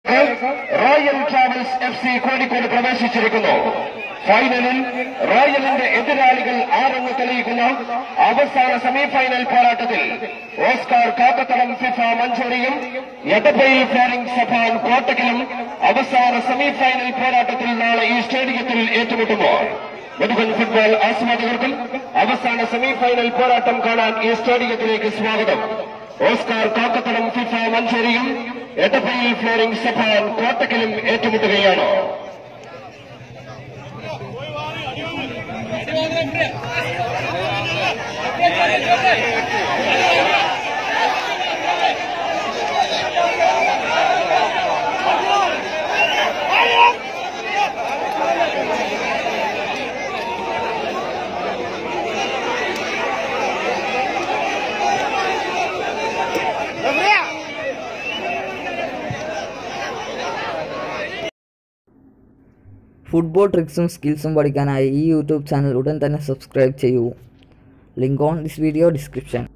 royal Travels F C Kozhikode പ്രവേശിച്ചിരിക്കുന്നു ഫൈനലിൽ റോയലിന്റെ എതിരാളികൾ ആരെന്ന് തെളിയിക്കുന്ന അവസാന സെമി ഫൈനൽ പോരാട്ടത്തിൽ ഓസ്കാർ കാക്കത്തളം ഫിഫ മഞ്ചേരിയും എടപ്പയിൽ ഫ്ലോറിംഗ് സഭാൻ കോട്ടക്കലും അവസാന സെമി ഫൈനൽ പോരാട്ടത്തിൽ നാളെ ഈ സ്റ്റേഡിയത്തിൽ ഏറ്റുമുട്ടുമ്പോൾ മുതുകൻ ഫുട്ബോൾ ആസ്വാദകർക്കും അവസാന സെമി ഫൈനൽ പോരാട്ടം കാണാൻ ഈ സ്റ്റേഡിയത്തിലേക്ക് സ്വാഗതം ഓസ്കാർ കാക്കത്തളം ഫിഫ മഞ്ചേരിയും എടപ്പയിൽ ഫ്ലോറിംഗ് സഭാൻ കോട്ടക്കലും ഏറ്റുമുട്ടുകയാണ് ഫുട്ബോൾ ട്രിക്സും സ്കിൽസും പഠിക്കാനായി ഈ യൂട്യൂബ് ചാനൽ ഉടൻ തന്നെ സബ്സ്ക്രൈബ് ചെയ്യൂ link on this video description